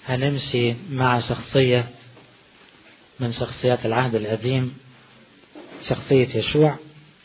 هنمشي مع شخصية من شخصيات العهد القديم شخصية يشوع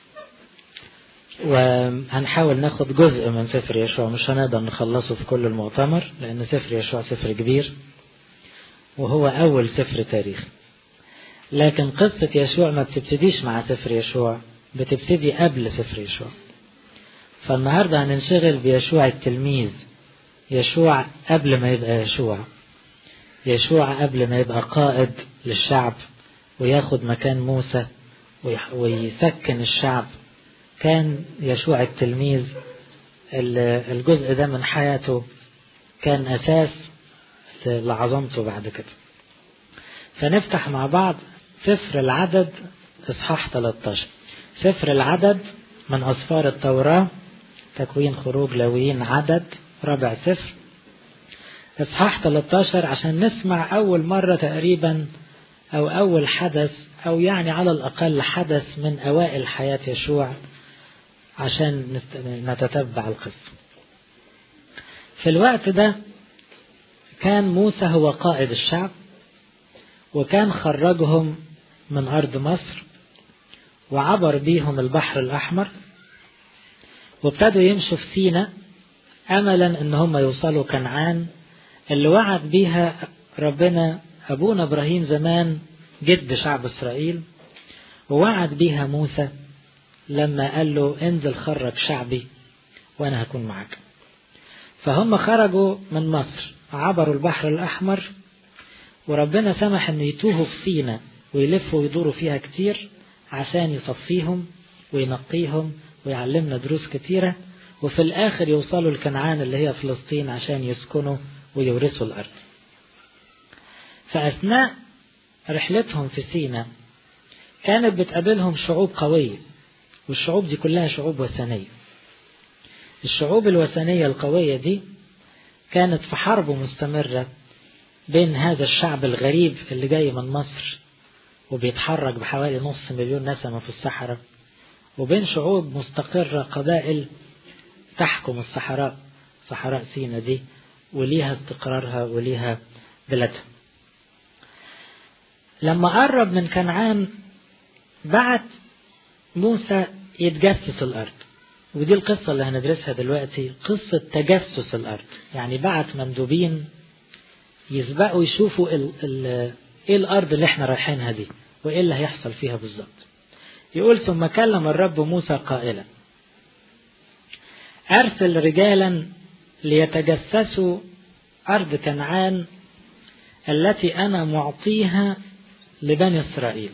وهنحاول ناخد جزء من سفر يشوع مش هنقدر نخلصه في كل المؤتمر لأن سفر يشوع سفر كبير وهو أول سفر تاريخ لكن قصة يشوع ما بتبتديش مع سفر يشوع بتبتدي قبل سفر يشوع فالنهاردة هننشغل بيشوع التلميذ يشوع قبل ما يبقى يشوع يشوع قبل ما يبقى قائد للشعب وياخد مكان موسى ويسكن الشعب كان يشوع التلميذ الجزء ده من حياته كان أساس لعظمته بعد كده فنفتح مع بعض سفر العدد إصحاح 13 سفر العدد من أسفار التوراة تكوين خروج لاويين عدد رابع سفر إصحاح 13 عشان نسمع أول مرة تقريبا أو أول حدث أو يعني على الأقل حدث من أوائل حياة يشوع عشان نتتبع القصة في الوقت ده كان موسى هو قائد الشعب وكان خرجهم من أرض مصر وعبر بيهم البحر الأحمر وابتدوا يمشوا في سينا أملا إن هم يوصلوا كنعان اللي وعد بيها ربنا أبونا إبراهيم زمان جد شعب إسرائيل ووعد بيها موسى لما قال له انزل خرج شعبي وأنا هكون معك فهم خرجوا من مصر عبروا البحر الأحمر وربنا سمح أن يتوهوا في سينا ويلفوا ويدوروا فيها كتير عشان يصفيهم وينقيهم ويعلمنا دروس كتيرة وفي الآخر يوصلوا لكنعان اللي هي فلسطين عشان يسكنوا ويورثوا الأرض فأثناء رحلتهم في سينا كانت بتقابلهم شعوب قوية والشعوب دي كلها شعوب وثنية الشعوب الوثنية القوية دي كانت في حرب مستمرة بين هذا الشعب الغريب اللي جاي من مصر وبيتحرك بحوالي نص مليون نسمة في الصحراء وبين شعوب مستقرة قبائل تحكم الصحراء صحراء سينا دي وليها استقرارها وليها بلادها لما قرب من كنعان بعت موسى يتجسس الأرض ودي القصة اللي هندرسها دلوقتي قصة تجسس الأرض يعني بعت مندوبين يسبقوا يشوفوا ال ال ايه الأرض اللي احنا رايحينها دي وايه اللي هيحصل فيها بالظبط يقول ثم كلم الرب موسى قائلا أرسل رجالا ليتجسسوا أرض كنعان التي أنا معطيها لبني إسرائيل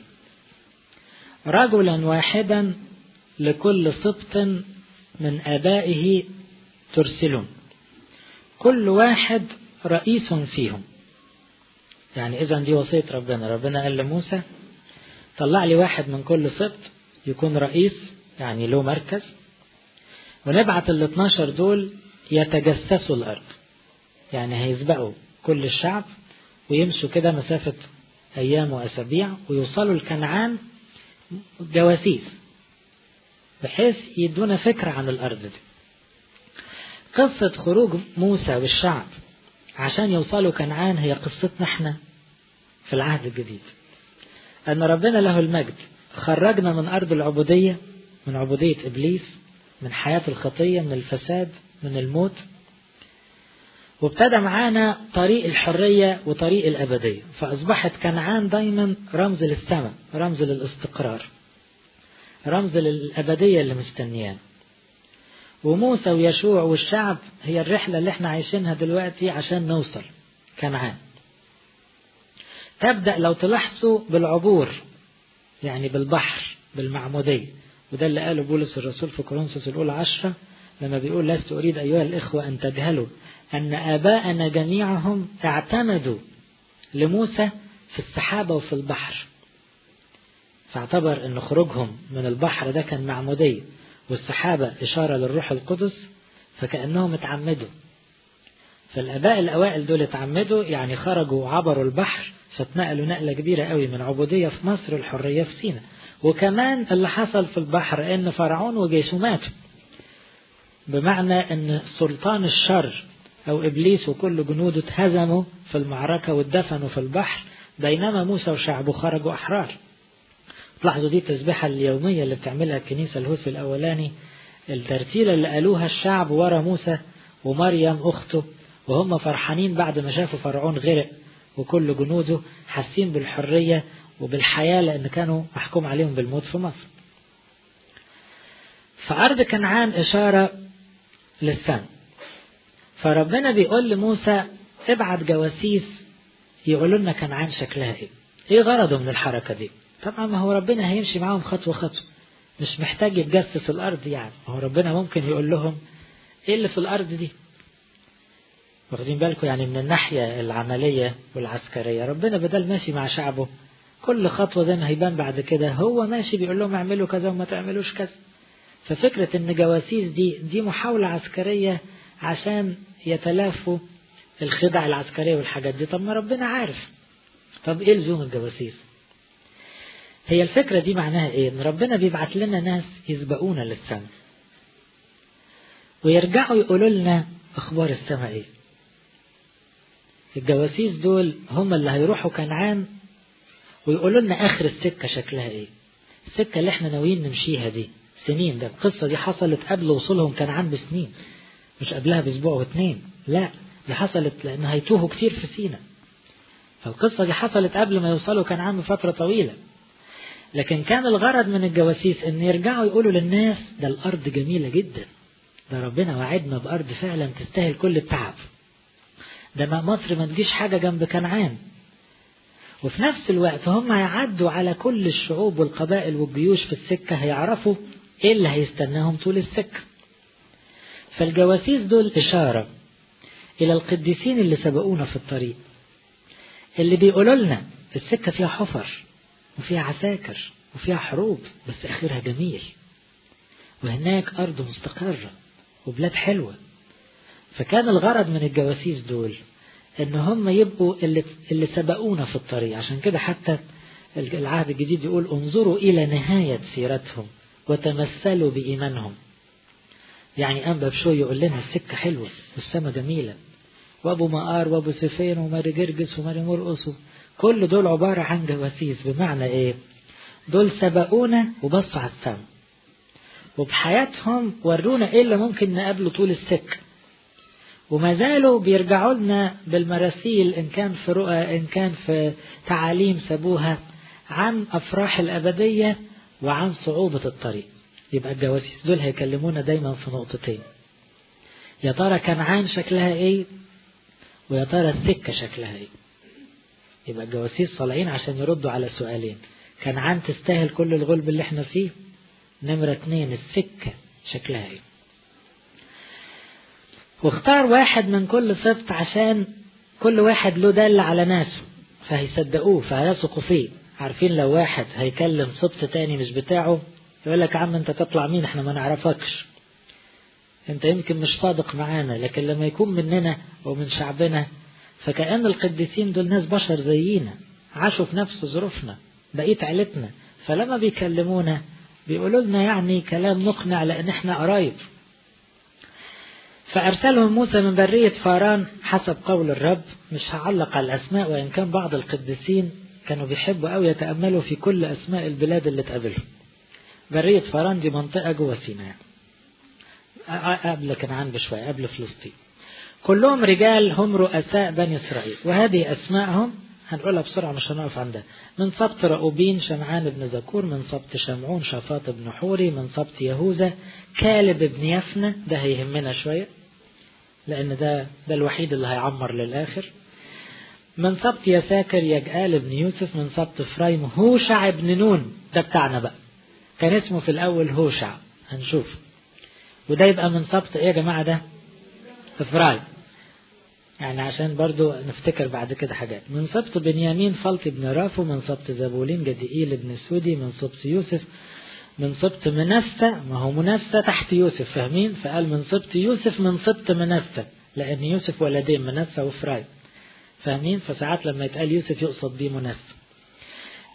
رجلا واحدا لكل سبط من آبائه ترسلون كل واحد رئيس فيهم يعني إذا دي وصية ربنا ربنا قال لموسى طلع لي واحد من كل سبط يكون رئيس يعني له مركز ونبعت ال 12 دول يتجسسوا الأرض يعني هيسبقوا كل الشعب ويمشوا كده مسافة أيام وأسابيع ويوصلوا لكنعان جواسيس بحيث يدونا فكرة عن الأرض دي قصة خروج موسى والشعب عشان يوصلوا كنعان هي قصتنا احنا في العهد الجديد أن ربنا له المجد خرجنا من أرض العبودية من عبودية إبليس من حياة الخطية من الفساد من الموت وابتدى معانا طريق الحرية وطريق الأبدية فأصبحت كنعان دايما رمز للسماء رمز للاستقرار رمز للأبدية اللي مستنيانا وموسى ويشوع والشعب هي الرحلة اللي احنا عايشينها دلوقتي عشان نوصل كنعان تبدأ لو تلاحظوا بالعبور يعني بالبحر بالمعمودية وده اللي قاله بولس الرسول في كورنثوس الأولى عشرة لما بيقول لست أريد أيها الإخوة أن تجهلوا أن آباءنا جميعهم اعتمدوا لموسى في السحابة وفي البحر فاعتبر أن خروجهم من البحر ده كان معمودية والسحابة إشارة للروح القدس فكأنهم اتعمدوا فالآباء الأوائل دول اتعمدوا يعني خرجوا وعبروا البحر فاتنقلوا نقلة كبيرة قوي من عبودية في مصر الحرية في سينا وكمان اللي حصل في البحر ان فرعون وجيشه ماتوا بمعنى ان سلطان الشر أو إبليس وكل جنوده اتهزموا في المعركة واتدفنوا في البحر بينما موسى وشعبه خرجوا أحرار تلاحظوا دي التسبيحة اليومية اللي بتعملها الكنيسة الهوس الأولاني الترتيلة اللي قالوها الشعب ورا موسى ومريم أخته وهم فرحانين بعد ما شافوا فرعون غرق وكل جنوده حاسين بالحرية وبالحياة لأن كانوا محكوم عليهم بالموت في مصر فأرض كنعان إشارة للسماء فربنا بيقول لموسى ابعت جواسيس يقولوا لنا كنعان شكلها ايه ايه غرضه من الحركة دي طبعا ما هو ربنا هيمشي معاهم خطوة خطوة مش محتاج يتجسس الأرض يعني ما هو ربنا ممكن يقول لهم ايه اللي في الأرض دي واخدين بالكم يعني من الناحية العملية والعسكرية ربنا بدل ماشي مع شعبه كل خطوة زي ما هيبان بعد كده هو ماشي بيقول لهم اعملوا كذا وما تعملوش كذا ففكرة ان جواسيس دي دي محاولة عسكرية عشان يتلافوا الخدع العسكرية والحاجات دي طب ما ربنا عارف طب ايه لزوم الجواسيس هي الفكرة دي معناها ايه ان ربنا بيبعت لنا ناس يسبقونا للسماء ويرجعوا يقولوا لنا اخبار السماء ايه الجواسيس دول هم اللي هيروحوا كنعان ويقولوا لنا اخر السكة شكلها ايه السكة اللي احنا ناويين نمشيها دي سنين ده القصة دي حصلت قبل وصولهم كنعان بسنين مش قبلها باسبوع واثنين لا دي حصلت لان هيتوهوا كتير في سينا فالقصة دي حصلت قبل ما يوصلوا كنعان بفترة طويلة لكن كان الغرض من الجواسيس ان يرجعوا يقولوا للناس ده الارض جميلة جدا ده ربنا وعدنا بارض فعلا تستاهل كل التعب ده ما مصر ما تجيش حاجة جنب كنعان وفي نفس الوقت هم هيعدوا على كل الشعوب والقبائل والجيوش في السكة هيعرفوا ايه اللي هيستناهم طول السكة فالجواسيس دول إشارة إلى القديسين اللي سبقونا في الطريق اللي بيقولوا لنا السكة فيها حفر وفيها عساكر وفيها حروب بس آخرها جميل وهناك أرض مستقرة وبلاد حلوة فكان الغرض من الجواسيس دول ان هم يبقوا اللي, اللي سبقونا في الطريق عشان كده حتى العهد الجديد يقول انظروا الى نهاية سيرتهم وتمثلوا بإيمانهم يعني أنبا بشوي يقول لنا السكة حلوة والسماء جميلة وأبو مقار وأبو سفين وماري جرجس وماري مرقص كل دول عبارة عن جواسيس بمعنى إيه دول سبقونا وبصوا على السماء وبحياتهم ورونا إيه اللي ممكن نقابله طول السكة وما زالوا بيرجعوا لنا بالمراسيل إن كان في رؤى إن كان في تعاليم سابوها عن أفراح الأبدية وعن صعوبة الطريق يبقى الجواسيس دول هيكلمونا دايما في نقطتين يا ترى كنعان شكلها ايه ويا ترى السكة شكلها ايه يبقى الجواسيس طالعين عشان يردوا على سؤالين كنعان تستاهل كل الغلب اللي احنا فيه نمرة اتنين السكة شكلها ايه واختار واحد من كل سبط عشان كل واحد له دل على ناسه فهيصدقوه فهيثقوا فيه عارفين لو واحد هيكلم سبط تاني مش بتاعه يقول لك عم انت تطلع مين احنا ما نعرفكش انت يمكن مش صادق معانا لكن لما يكون مننا ومن شعبنا فكأن القديسين دول ناس بشر زينا عاشوا في نفس ظروفنا بقيت عيلتنا فلما بيكلمونا بيقولوا لنا يعني كلام مقنع لان احنا قرايب فأرسلهم موسى من برية فاران حسب قول الرب مش هعلق على الأسماء وإن كان بعض القديسين كانوا بيحبوا أو يتأملوا في كل أسماء البلاد اللي تقابلهم برية فاران دي منطقة جوه سيناء قبل كنعان بشوية قبل فلسطين كلهم رجال هم رؤساء بني إسرائيل وهذه أسماءهم هنقولها بسرعة مش هنقف عندها من سبط رأوبين شمعان بن زكور من سبط شمعون شفاط بن حوري من سبط يهوذا كالب بن يفنى ده هيهمنا شوية لأن ده ده الوحيد اللي هيعمر للآخر من سبط يساكر يجآل بن يوسف من سبط فرايم هوشع بن نون ده بتاعنا بقى كان اسمه في الأول هوشع هنشوف وده يبقى من سبط ايه يا جماعة ده افرايم يعني عشان برضو نفتكر بعد كده حاجات من سبط بنيامين فلط بن رافو من سبط زبولين جديئيل بن سودي من سبط يوسف من سبط منسى ما هو منسى تحت يوسف فاهمين فقال من سبط يوسف من سبط منسى لأن يوسف ولدين منسى وفرايم فاهمين فساعات لما يتقال يوسف يقصد بيه منسى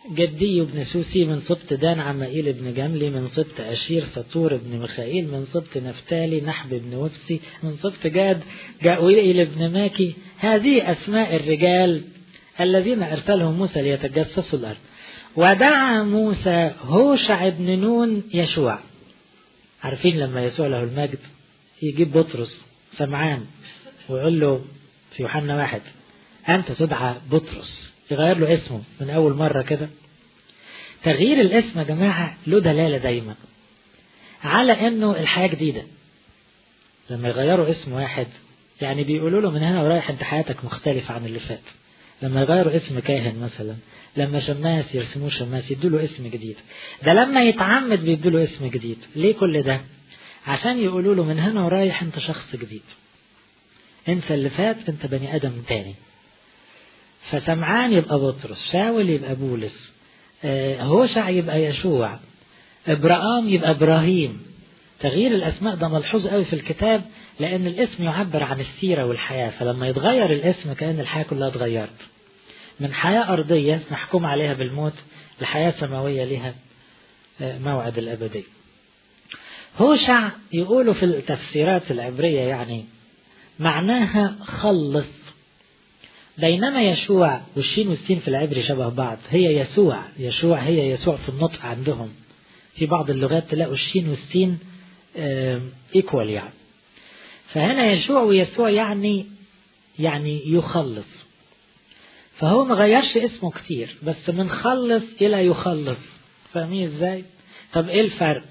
جدي بن سوسي من سبط دان عمائيل بن جملي من سبط أشير سطور بن ميخائيل من سبط نفتالي نحب بن وفسي من سبط جاد جاويل بن ماكي هذه أسماء الرجال الذين أرسلهم موسى ليتجسسوا الأرض ودعا موسى هوشع بن نون يشوع عارفين لما يسوع له المجد يجيب بطرس سمعان ويقول له في يوحنا واحد أنت تدعى بطرس يغير له اسمه من أول مرة كده تغيير الاسم يا جماعة له دلالة دايما على أنه الحياة جديدة لما يغيروا اسم واحد يعني بيقولوا له من هنا ورايح انت حياتك مختلفة عن اللي فات لما يغيروا اسم كاهن مثلا لما شماس يرسموه شماس يدوا له اسم جديد ده لما يتعمد بيدوا له اسم جديد ليه كل ده عشان يقولوا له من هنا ورايح انت شخص جديد انسى اللي فات انت بني ادم تاني فسمعان يبقى بطرس شاول يبقى بولس هوشع يبقى يشوع ابراهام يبقى ابراهيم تغيير الاسماء ده ملحوظ قوي في الكتاب لان الاسم يعبر عن السيره والحياه فلما يتغير الاسم كان الحياه كلها اتغيرت من حياه ارضيه محكوم عليها بالموت لحياه سماويه لها موعد الابديه هوشع يقولوا في التفسيرات العبريه يعني معناها خلص بينما يشوع والشين والسين في العبري شبه بعض هي يسوع يشوع هي يسوع في النطق عندهم في بعض اللغات تلاقوا الشين والسين ايكوال يعني فهنا يشوع ويسوع يعني يعني يخلص فهو ما غيرش اسمه كتير بس من خلص الى يخلص فاهمين ازاي طب ايه الفرق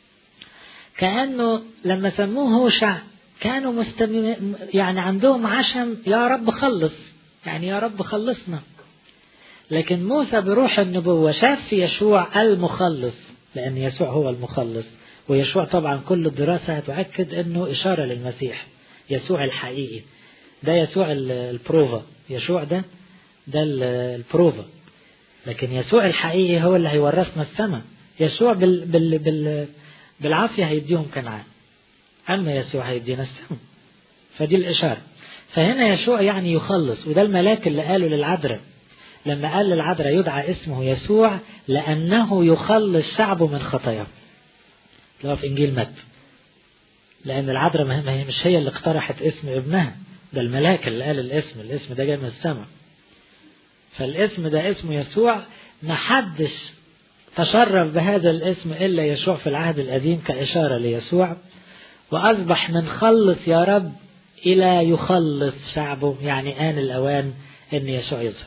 كانه لما سموه هوشع كانوا مستم... يعني عندهم عشم يا رب خلص يعني يا رب خلصنا لكن موسى بروح النبوة شاف في يشوع المخلص لأن يسوع هو المخلص ويشوع طبعا كل الدراسة هتؤكد أنه إشارة للمسيح يسوع الحقيقي ده يسوع البروفا يشوع ده ده البروفا لكن يسوع الحقيقي هو اللي هيورثنا السماء يسوع بال بال بال بالعافية هيديهم كنعان أما يسوع هيدينا السماء فدي الإشارة فهنا يشوع يعني يخلص وده الملاك اللي قاله للعذراء لما قال للعذراء يدعى اسمه يسوع لأنه يخلص شعبه من خطاياه اللي هو في إنجيل متى لأن العذراء ما هي مش هي اللي اقترحت اسم ابنها ده الملاك اللي قال الاسم الاسم ده جاي من السماء فالاسم ده اسمه يسوع محدش تشرف بهذا الاسم إلا يشوع في العهد القديم كإشارة ليسوع وأصبح من خلص يا رب إلى يخلص شعبه يعني آن الأوان أن يسوع يظهر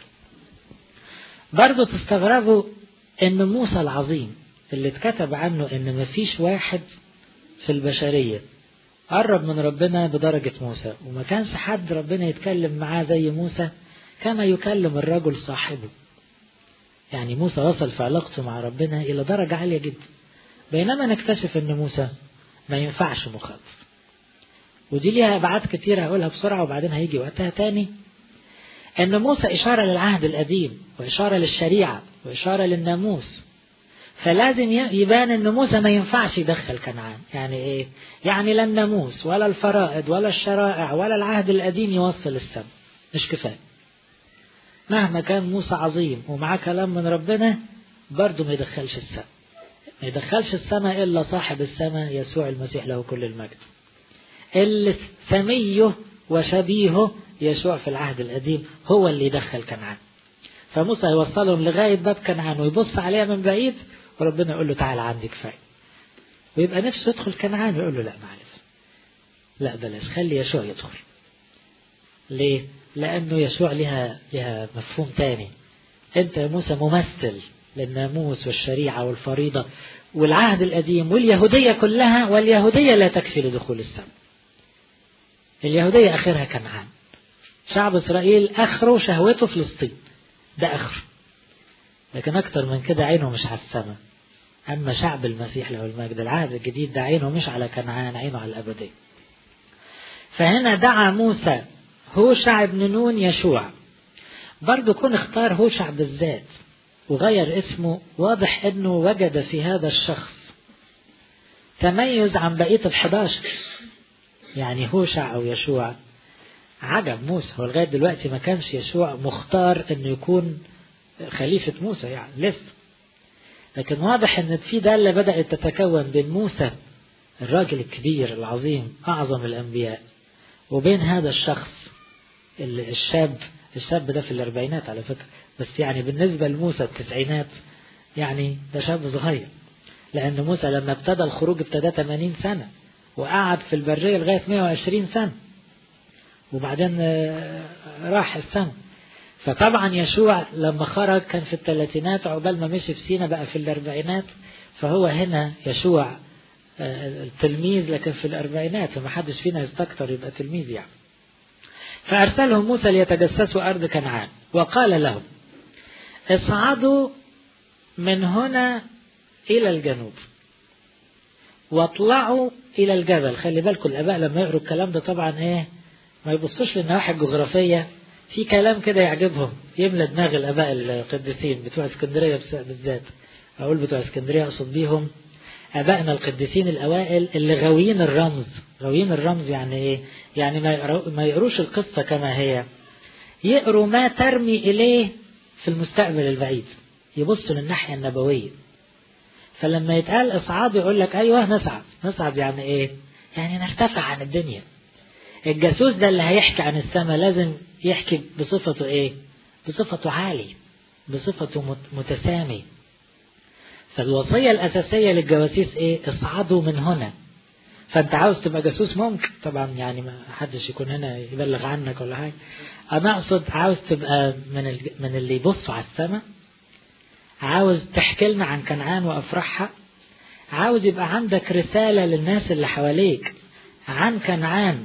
برضو تستغربوا أن موسى العظيم اللي اتكتب عنه أن مفيش واحد في البشرية قرب من ربنا بدرجة موسى وما كانش حد ربنا يتكلم معاه زي موسى كما يكلم الرجل صاحبه يعني موسى وصل في علاقته مع ربنا إلى درجة عالية جدا بينما نكتشف أن موسى ما ينفعش مخالف ودي ليها ابعاد كتير هقولها بسرعه وبعدين هيجي وقتها تاني ان موسى اشاره للعهد القديم واشاره للشريعه واشاره للناموس فلازم يبان ان موسى ما ينفعش يدخل كنعان يعني ايه يعني لا الناموس ولا الفرائض ولا الشرائع ولا العهد القديم يوصل السماء مش كفايه مهما كان موسى عظيم ومعاه كلام من ربنا برضه ما يدخلش السماء ما يدخلش السماء الا صاحب السماء يسوع المسيح له كل المجد اللي سميه وشبيهه يشوع في العهد القديم هو اللي يدخل كنعان فموسى يوصلهم لغاية باب كنعان ويبص عليها من بعيد وربنا يقول له تعال عندي كفاية ويبقى نفسه يدخل كنعان ويقول له لا معلش لا بلاش خلي يشوع يدخل ليه؟ لأنه يشوع لها لها مفهوم تاني أنت يا موسى ممثل للناموس والشريعة والفريضة والعهد القديم واليهودية كلها واليهودية لا تكفي لدخول السماء اليهودية آخرها كنعان شعب إسرائيل آخره شهوته فلسطين ده آخره لكن أكتر من كده عينه مش على السماء أما شعب المسيح له المجد العهد الجديد ده عينه مش على كنعان عينه على الأبدية فهنا دعا موسى هوشع بن نون يشوع برضه كون اختار هوشع بالذات وغير اسمه واضح انه وجد في هذا الشخص تميز عن بقية الحداشر يعني هوشع او يشوع عجب موسى هو لغاية دلوقتي ما كانش يشوع مختار انه يكون خليفة موسى يعني لسه لكن واضح ان في دالة بدأت تتكون بين موسى الراجل الكبير العظيم أعظم الأنبياء وبين هذا الشخص الشاب الشاب ده في الأربعينات على فكرة بس يعني بالنسبة لموسى التسعينات يعني ده شاب صغير لأن موسى لما ابتدى الخروج ابتدى 80 سنة وقعد في البرية لغاية 120 سنة وبعدين راح السنة فطبعا يشوع لما خرج كان في الثلاثينات عقبال ما مشي في سينا بقى في الأربعينات فهو هنا يشوع التلميذ لكن في الأربعينات فما حدش فينا يستكتر يبقى تلميذ يعني فأرسلهم موسى ليتجسسوا أرض كنعان وقال لهم اصعدوا من هنا إلى الجنوب واطلعوا إلى الجبل خلي بالكم الآباء لما يقروا الكلام ده طبعا إيه ما يبصوش للنواحي الجغرافية في كلام كده يعجبهم يملى دماغ الآباء القديسين بتوع اسكندرية بالذات أقول بتوع اسكندرية أقصد بيهم آبائنا القديسين الأوائل اللي غاويين الرمز غاويين الرمز يعني إيه يعني ما, ما يقروش القصة كما هي يقروا ما ترمي إليه في المستقبل البعيد يبصوا للناحية النبوية فلما يتقال اصعاد يقول لك ايوه نصعد نصعد يعني ايه يعني نرتفع عن الدنيا الجاسوس ده اللي هيحكي عن السماء لازم يحكي بصفته ايه بصفته عالي بصفته متسامي فالوصية الأساسية للجواسيس ايه اصعدوا من هنا فانت عاوز تبقى جاسوس ممكن طبعا يعني ما حدش يكون هنا يبلغ عنك ولا حاجة انا اقصد عاوز تبقى من من اللي يبصوا على السماء عاوز تحكي لنا عن كنعان وافراحها عاوز يبقى عندك رسالة للناس اللي حواليك عن كنعان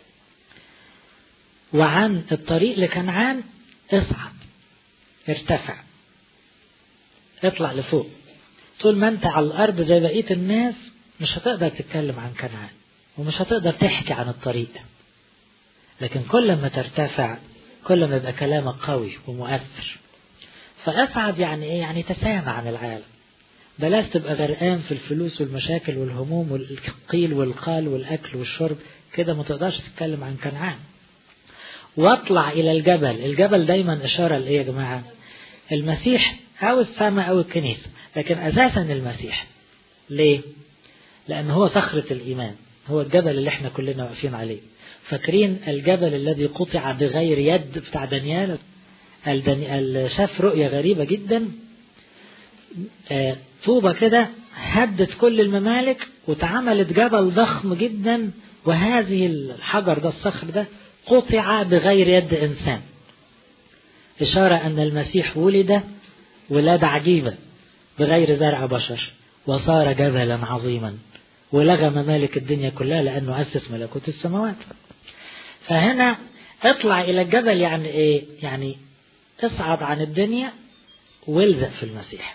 وعن الطريق لكنعان اصعد ارتفع اطلع لفوق طول ما انت على الارض زي بقية الناس مش هتقدر تتكلم عن كنعان ومش هتقدر تحكي عن الطريق لكن كل ما ترتفع كل ما يبقى كلامك قوي ومؤثر فأسعد يعني إيه؟ يعني تسامى عن العالم بلاش تبقى غرقان في الفلوس والمشاكل والهموم والقيل والقال والأكل والشرب كده ما تقدرش تتكلم عن كنعان واطلع إلى الجبل الجبل دايما إشارة لإيه يا جماعة المسيح أو السماء أو الكنيسة لكن أساسا المسيح ليه لأن هو صخرة الإيمان هو الجبل اللي احنا كلنا واقفين عليه فاكرين الجبل الذي قطع بغير يد بتاع دانيال شاف رؤية غريبة جدا طوبة كده هدت كل الممالك واتعملت جبل ضخم جدا وهذه الحجر ده الصخر ده قطع بغير يد إنسان إشارة أن المسيح ولد ولادة عجيبة بغير زرع بشر وصار جبلا عظيما ولغى ممالك الدنيا كلها لأنه أسس ملكوت السماوات فهنا اطلع إلى الجبل يعني إيه يعني اصعد عن الدنيا والزق في المسيح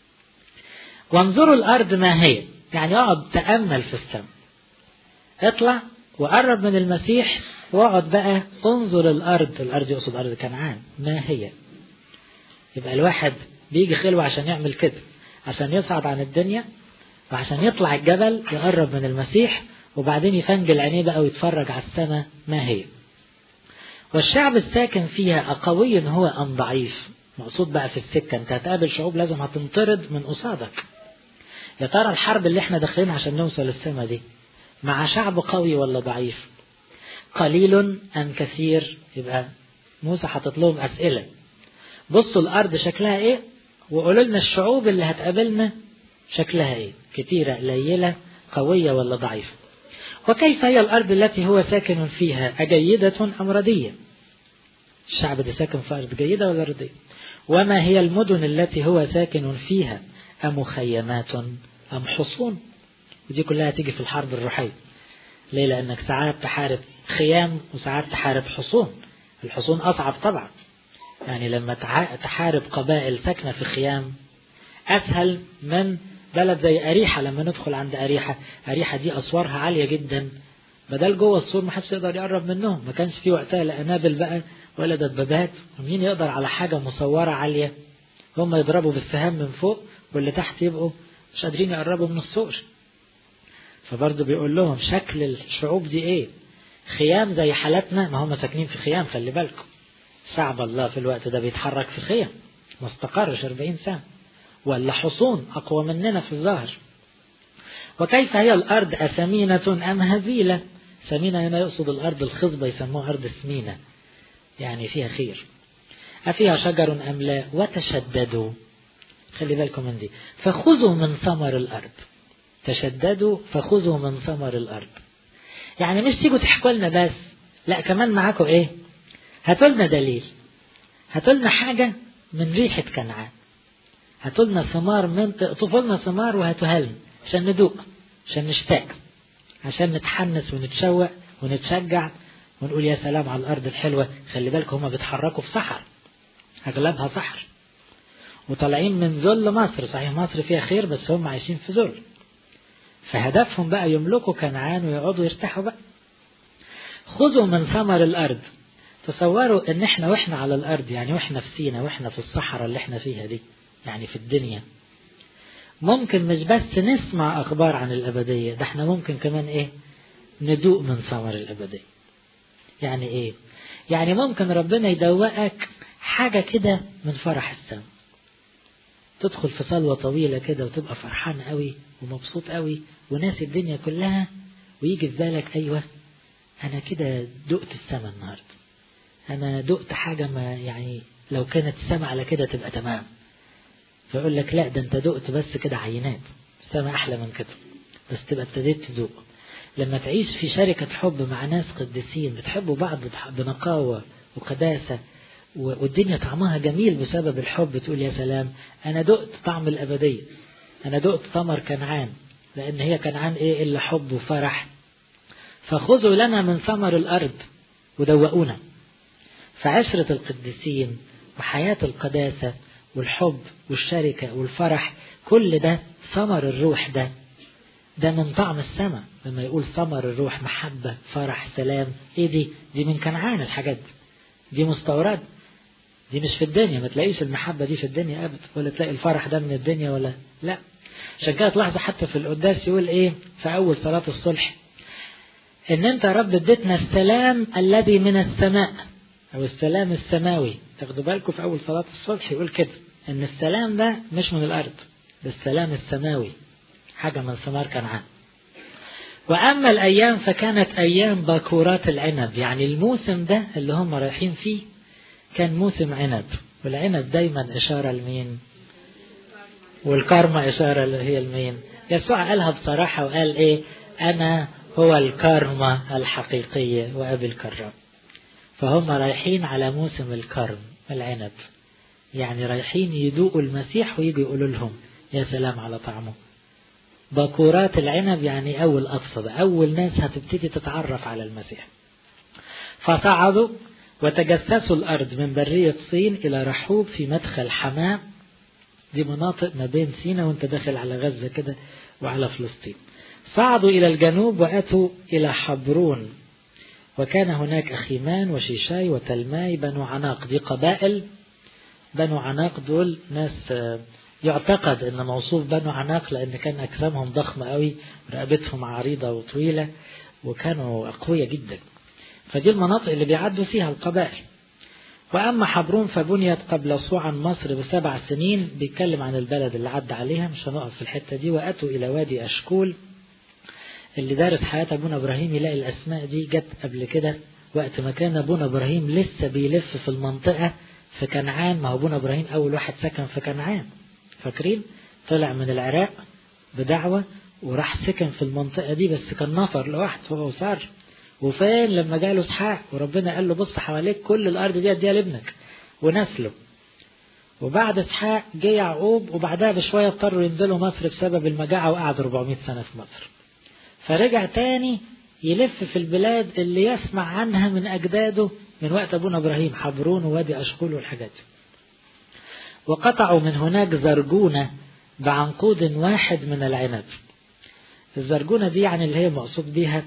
وانظروا الأرض ما هي يعني اقعد تأمل في السماء اطلع وقرب من المسيح واقعد بقى انظر الأرض الأرض يقصد أرض كنعان ما هي يبقى الواحد بيجي خلوة عشان يعمل كده عشان يصعد عن الدنيا وعشان يطلع الجبل يقرب من المسيح وبعدين يفنجل عينيه بقى ويتفرج على السماء ما هي والشعب الساكن فيها أقوي هو أم ضعيف مقصود بقى في السكة انت هتقابل شعوب لازم هتنطرد من قصادك يا ترى الحرب اللي احنا داخلين عشان نوصل للسماء دي مع شعب قوي ولا ضعيف قليل أم كثير يبقى موسى حاطط لهم أسئلة بصوا الأرض شكلها إيه وقولوا لنا الشعوب اللي هتقابلنا شكلها إيه كتيرة قليلة قوية ولا ضعيفة وكيف هي الأرض التي هو ساكن فيها أجيدة أم ردية الشعب ده ساكن في أرض جيدة ولا ردية وما هي المدن التي هو ساكن فيها أمخيمات أم حصون ودي كلها تيجي في الحرب الروحية ليه لأنك ساعات تحارب خيام وساعات تحارب حصون الحصون أصعب طبعا يعني لما تحارب قبائل ساكنة في خيام أسهل من بلد زي أريحة لما ندخل عند أريحة أريحة دي أسوارها عالية جدا بدل جوه السور ما حدش يقدر يقرب منهم ما كانش في وقتها لا أنابل بقى ولا دبابات ومين يقدر على حاجة مصورة عالية هم يضربوا بالسهام من فوق واللي تحت يبقوا مش قادرين يقربوا من السور فبرضه بيقول لهم شكل الشعوب دي ايه خيام زي حالتنا ما هم ساكنين في خيام خلي بالكم شعب الله في الوقت ده بيتحرك في خيام ما استقرش 40 سنة ولا حصون أقوى مننا في الظاهر وكيف هي الأرض أثمينة أم هزيلة ثمينة هنا يقصد الأرض الخصبة يسموها أرض سمينة يعني فيها خير أفيها شجر أم لا وتشددوا خلي بالكم من دي فخذوا من ثمر الأرض تشددوا فخذوا من ثمر الأرض يعني مش تيجوا تحكوا لنا بس لا كمان معاكم ايه هاتوا لنا دليل هاتوا لنا حاجة من ريحة كنعان هاتوا لنا ثمار من اقطفوا لنا ثمار وهاتوها لنا عشان ندوق عشان نشتاق عشان نتحنس ونتشوق ونتشجع ونقول يا سلام على الأرض الحلوة خلي بالكم هما بيتحركوا في صحر أغلبها صحر وطالعين من ذل مصر صحيح مصر فيها خير بس هم عايشين في ذل فهدفهم بقى يملكوا كنعان ويقعدوا يرتاحوا بقى خذوا من ثمر الأرض تصوروا ان احنا واحنا على الأرض يعني واحنا في سينا واحنا في الصحراء اللي احنا فيها دي يعني في الدنيا ممكن مش بس نسمع أخبار عن الأبدية ده احنا ممكن كمان ايه ندوق من ثمر الأبدية يعني ايه يعني ممكن ربنا يدوقك حاجة كده من فرح السماء تدخل في صلوة طويلة كده وتبقى فرحان قوي ومبسوط قوي وناسي الدنيا كلها ويجي في بالك أيوة أنا كده دقت السماء النهاردة أنا دقت حاجة ما يعني لو كانت السماء على كده تبقى تمام فيقول لك لا ده أنت دقت بس كده عينات السماء أحلى من كده بس تبقى ابتديت تدوق لما تعيش في شركة حب مع ناس قديسين بتحبوا بعض بنقاوة وقداسة والدنيا طعمها جميل بسبب الحب تقول يا سلام أنا دقت طعم الأبدية أنا دقت ثمر كنعان لأن هي كنعان إيه إلا حب وفرح فخذوا لنا من ثمر الأرض ودوقونا فعشرة القديسين وحياة القداسة والحب والشركة والفرح كل ده ثمر الروح ده ده من طعم السماء لما يقول ثمر الروح محبة فرح سلام ايه دي دي من كنعان الحاجات دي دي مستورد دي مش في الدنيا ما تلاقيش المحبة دي في الدنيا أبدا ولا تلاقي الفرح ده من الدنيا ولا لا عشان كده تلاحظوا حتى في القداس يقول ايه في أول صلاة الصلح ان انت يا رب اديتنا السلام الذي من السماء او السلام السماوي تاخدوا بالكم في اول صلاة الصبح يقول كده ان السلام ده مش من الارض ده السلام السماوي حاجة من ثمار كنعان واما الايام فكانت ايام باكورات العنب يعني الموسم ده اللي هم رايحين فيه كان موسم عنب والعنب دايما اشارة لمين والكارما اشارة اللي هي لمين يسوع قالها بصراحة وقال ايه انا هو الكارما الحقيقية وأبي الكرام فهم رايحين على موسم الكرم العنب يعني رايحين يدوقوا المسيح ويجوا يقولوا لهم يا سلام على طعمه باكورات العنب يعني أول أقصد أول ناس هتبتدي تتعرف على المسيح فصعدوا وتجسسوا الأرض من برية صين إلى رحوب في مدخل حماة دي مناطق ما بين سينا وانت داخل على غزة كده وعلى فلسطين صعدوا إلى الجنوب وأتوا إلى حبرون وكان هناك أخيمان وشيشاي وتلماي بنو عناق دي قبائل بنو عناق دول ناس يعتقد أن موصوف بنو عناق لأن كان أجسامهم ضخمة قوي رقبتهم عريضة وطويلة وكانوا أقوياء جدا فدي المناطق اللي بيعدوا فيها القبائل وأما حبرون فبنيت قبل صوعا مصر بسبع سنين بيتكلم عن البلد اللي عدى عليها مش هنقف في الحتة دي وأتوا إلى وادي أشكول اللي دارت حياة أبونا إبراهيم يلاقي الأسماء دي جت قبل كده وقت ما كان أبونا إبراهيم لسه بيلف في المنطقة في كنعان ما هو أبونا إبراهيم أول واحد سكن في كنعان فاكرين طلع من العراق بدعوة وراح سكن في المنطقة دي بس كان نفر لوحده هو وسار وفين لما جاله اسحاق وربنا قال له بص حواليك كل الأرض دي اديها لابنك ونسله وبعد اسحاق جه يعقوب وبعدها بشوية اضطروا ينزلوا مصر بسبب المجاعة وقعدوا 400 سنة في مصر فرجع تاني يلف في البلاد اللي يسمع عنها من أجداده من وقت أبونا إبراهيم حبرون ووادي أشكول والحاجات دي وقطعوا من هناك زرجونة بعنقود واحد من العنب الزرجونة دي يعني اللي هي مقصود بيها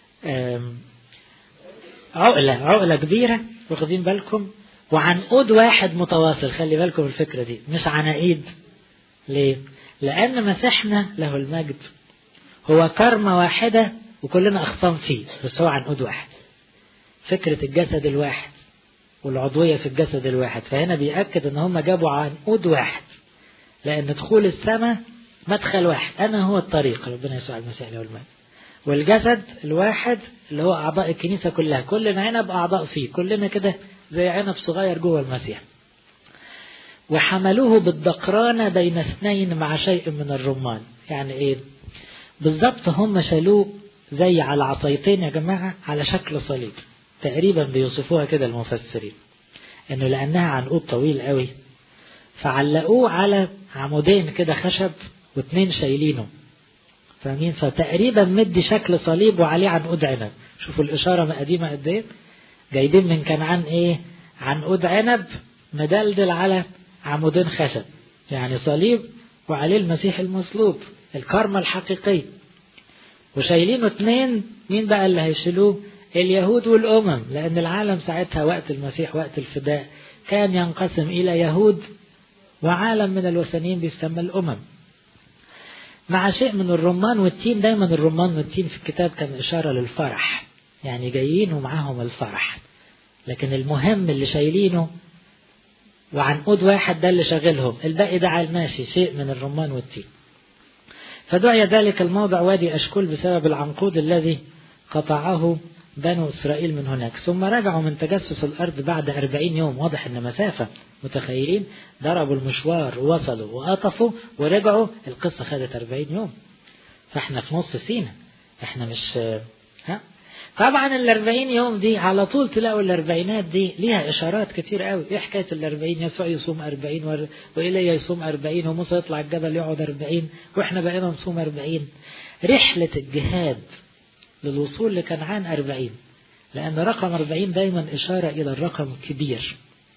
عقلة عقلة كبيرة واخدين بالكم وعنقود واحد متواصل خلي بالكم الفكرة دي مش عناقيد ليه لأن مسيحنا له المجد هو كرمة واحدة وكلنا أخصام فيه بس هو عنقود واحد فكرة الجسد الواحد والعضوية في الجسد الواحد فهنا بيأكد ان هم جابوا عنقود واحد لأن دخول السماء مدخل واحد أنا هو الطريق ربنا يسوع المسيح له المال والجسد الواحد اللي هو أعضاء الكنيسة كلها كلنا عنب أعضاء فيه كلنا كده زي عنب صغير جوه المسيح وحملوه بالدقرانة بين اثنين مع شيء من الرمان يعني ايه بالضبط هم شالوه زي على عصايتين يا جماعة على شكل صليب تقريبا بيوصفوها كده المفسرين انه لانها عنقود طويل قوي فعلقوه على عمودين كده خشب واتنين شايلينه فاهمين فتقريبا مدي شكل صليب وعليه عنقود عنب شوفوا الاشاره قديمه قد ايه جايبين من كنعان ايه عنقود عنب مدلدل على عمودين خشب يعني صليب وعليه المسيح المصلوب الكرمة الحقيقية وشايلينه اتنين مين بقى اللي هيشيلوه اليهود والأمم لأن العالم ساعتها وقت المسيح وقت الفداء كان ينقسم إلى يهود وعالم من الوثنيين بيسمى الأمم مع شيء من الرمان والتين دايما الرمان والتين في الكتاب كان إشارة للفرح يعني جايين ومعاهم الفرح لكن المهم اللي شايلينه وعنقود واحد ده اللي شاغلهم الباقي ده على الماشي شيء من الرمان والتين فدعي ذلك الموضع وادي أشكول بسبب العنقود الذي قطعه بنو إسرائيل من هناك ثم رجعوا من تجسس الأرض بعد أربعين يوم واضح أن مسافة متخيلين ضربوا المشوار ووصلوا وقطفوا ورجعوا القصة خدت أربعين يوم فاحنا في نص سينا احنا مش ها طبعا الأربعين يوم دي على طول تلاقوا الأربعينات دي ليها إشارات كتير قوي إيه حكاية الأربعين يسوع يصوم أربعين وإيليا يصوم أربعين وموسى يطلع الجبل يقعد أربعين وإحنا بقينا نصوم أربعين رحلة الجهاد للوصول لكنعان أربعين لأن رقم أربعين دايما إشارة إلى الرقم الكبير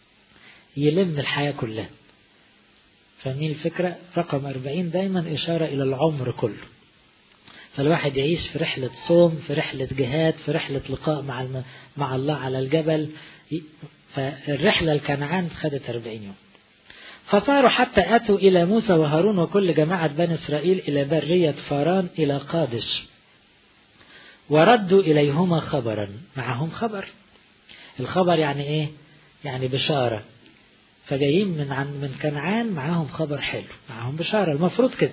يلم الحياة كلها فاهمين الفكرة رقم أربعين دايما إشارة إلى العمر كله فالواحد يعيش في رحلة صوم في رحلة جهاد في رحلة لقاء مع الم... مع الله على الجبل فالرحلة الكنعان خدت 40 يوم فصاروا حتى أتوا إلى موسى وهارون وكل جماعة بني إسرائيل إلى برية فاران إلى قادش وردوا إليهما خبرا معهم خبر الخبر يعني إيه يعني بشارة فجايين من عن من كنعان معاهم خبر حلو معاهم بشارة المفروض كده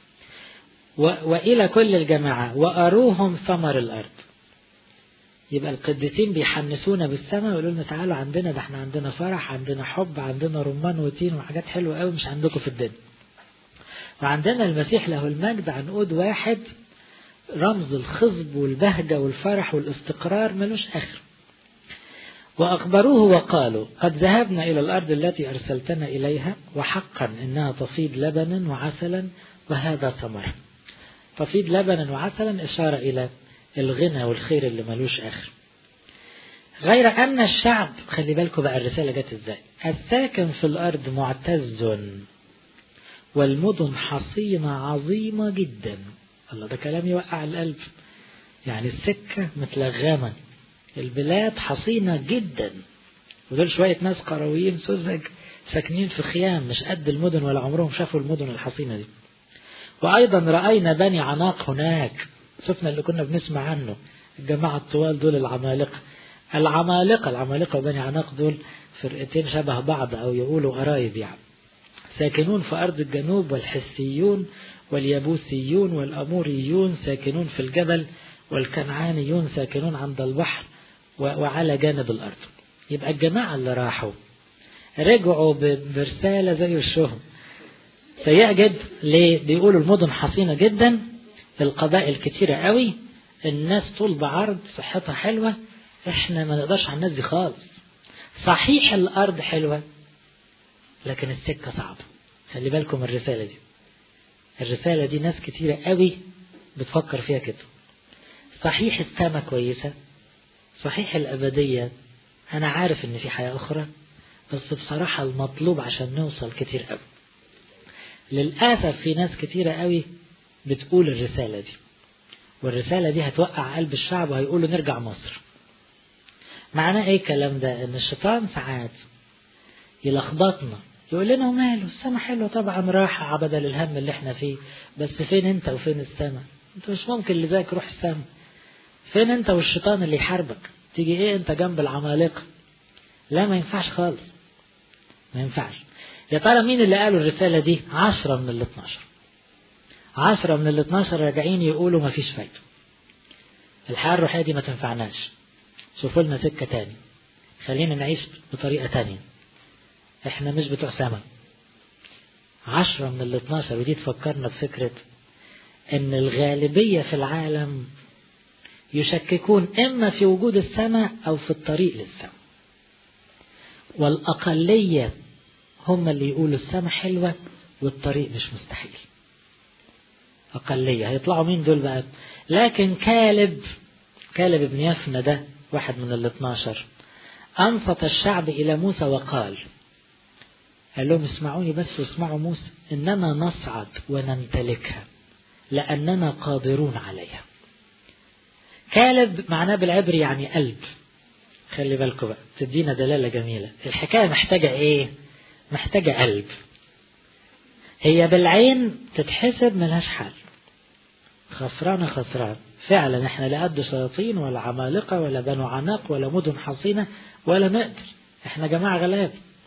وإلى كل الجماعة وأروهم ثمر الأرض يبقى القديسين بيحمسونا بالسماء ويقولوا لنا تعالوا عندنا ده احنا عندنا فرح عندنا حب عندنا رمان وتين وحاجات حلوة قوي مش عندكم في الدنيا وعندنا المسيح له المجد عنقود واحد رمز الخصب والبهجة والفرح والاستقرار ملوش آخر وأخبروه وقالوا قد ذهبنا إلى الأرض التي أرسلتنا إليها وحقا إنها تفيض لبنا وعسلا وهذا ثمر تفيض لبنا وعسلا إشارة إلى الغنى والخير اللي ملوش آخر غير أن الشعب خلي بالكم بقى الرسالة جت إزاي الساكن في الأرض معتز والمدن حصينة عظيمة جدا الله ده كلام يوقع القلب يعني السكة متلغمة البلاد حصينة جدا ودول شوية ناس قرويين سذج ساكنين في خيام مش قد المدن ولا عمرهم شافوا المدن الحصينة دي وأيضا رأينا بني عناق هناك شفنا اللي كنا بنسمع عنه الجماعة الطوال دول العمالقة العمالقة العمالقة وبني عناق دول فرقتين شبه بعض أو يقولوا قرايب يعني ساكنون في أرض الجنوب والحسيون واليبوسيون والأموريون ساكنون في الجبل والكنعانيون ساكنون عند البحر وعلى جانب الأرض يبقى الجماعة اللي راحوا رجعوا برسالة زي الشهم سيئة جدا ليه بيقولوا المدن حصينة جدا القبائل كتيرة قوي الناس طول بعرض صحتها حلوة احنا ما نقدرش على الناس دي خالص صحيح الأرض حلوة لكن السكة صعبة خلي بالكم الرسالة دي الرسالة دي ناس كتيرة قوي بتفكر فيها كده صحيح السما كويسة صحيح الأبدية أنا عارف إن في حياة أخرى بس بصراحة المطلوب عشان نوصل كتير قوي للأسف في ناس كتيرة قوي بتقول الرسالة دي والرسالة دي هتوقع قلب الشعب وهيقولوا نرجع مصر معناه ايه الكلام ده ان الشيطان ساعات يلخبطنا يقول لنا وماله السما حلوة طبعا راحة بدل الهم اللي احنا فيه بس فين انت وفين السما انت مش ممكن لذاك روح السما فين انت والشيطان اللي يحاربك تيجي ايه انت جنب العمالقة لا ما ينفعش خالص ما ينفعش يا ترى مين اللي قالوا الرسالة دي عشرة من ال 12 عشرة من ال 12 راجعين يقولوا ما فيش فايدة الحياة الروحية دي ما تنفعناش شوفوا لنا سكة تاني خلينا نعيش بطريقة تانية احنا مش بتوع سما عشرة من ال 12 ودي تفكرنا بفكرة ان الغالبية في العالم يشككون اما في وجود السماء او في الطريق للسماء والاقلية هم اللي يقولوا السماء حلوة والطريق مش مستحيل أقلية هيطلعوا مين دول بقى لكن كالب كالب ابن يفنى ده واحد من ال 12 أنصت الشعب إلى موسى وقال قال لهم اسمعوني بس واسمعوا موسى إننا نصعد ونمتلكها لأننا قادرون عليها كالب معناه بالعبري يعني قلب خلي بالكم بقى تدينا دلالة جميلة الحكاية محتاجة ايه محتاجة قلب هي بالعين تتحسب ملهاش حل خسرانة خسران فعلا احنا لا قد شياطين ولا عمالقة ولا بنو عناق ولا مدن حصينة ولا نقدر احنا جماعة غلاب